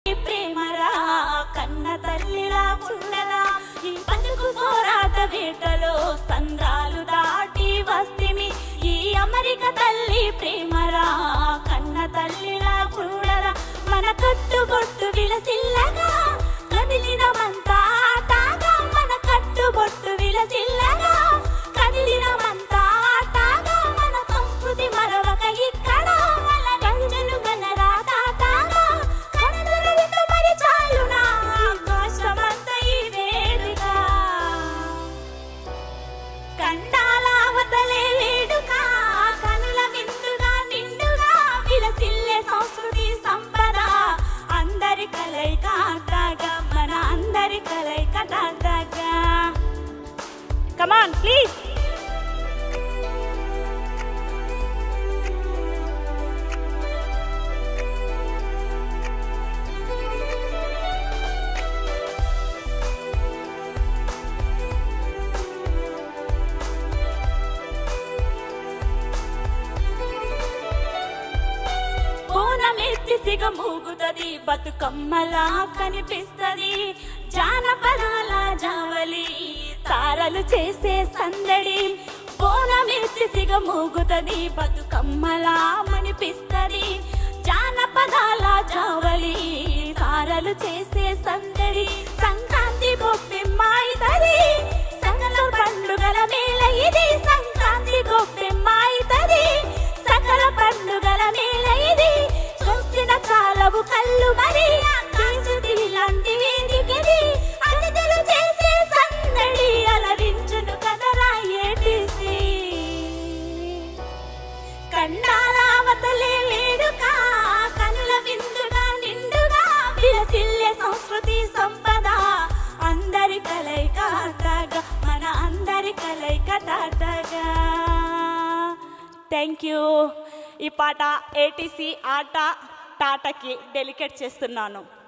ప్రేమరా కన్న తల్లిలా ఉండదా ఈ బతుకు పోరాట వేటలో సంద్రాలు దాటి వస్తిమి ఈ అమెరిక తల్లి ప్రేమరా కన్న తల్లిలా ఉండదా మన కట్టుబొట్టు విలసిల్లగా కదిలినమంతా తాగా మన కట్టుబొట్టు విలసిల్లగా కదిలినమంతా తాగా మన సంస్కృతి మరొక ఇక్కడ అల గంజను గనరా తాతాగా కనుల విందు మరి చాలునా ఆకాశమంత ఈ వేడుక కండాలావతలే వేడుక కనుల విందుగా నిండుగా విలసిల్లే సంస్కృతి సంపద అందరి కలయిక తాగా మన అందరి కలయిక తాగా కమాన్ ప్లీజ్ బోనమెత్తి సిగ మూగుతది బతుకమ్మలా కనిపిస్తది జానపదాల జావలి తారలు చేసే సందడి బోనమెత్తి సిగ మూగుతది బతుకమ్మలా మనిపిస్తది జానపదాల జావలి తారలు చేసే సందడి సంక్రాంతి గొప్పెమ్మాయితది సకల పండుగల మేళ ఇది సంక్రాంతి గొప్పెమ్మాయితది సకల పండుగల మేళ ఇది చూసిన చాలవు కళ్ళు మరి ఆకాశది ఇలాంటి వేదికది అతిథులు చేసే సందడి అలరించును కదరా ఏటిసి కండాలావతలే వేడుక కనుల విందుగా నిండుగా విలసిల్లే సంస్కృతి సంపద అందరి కలయిక తాగా మన అందరి కలయిక తాటగా థ్యాంక్ యూ ఈ పాట ఏటీసీ ఆట టాటాకి డెలికేట్ చేస్తున్నాను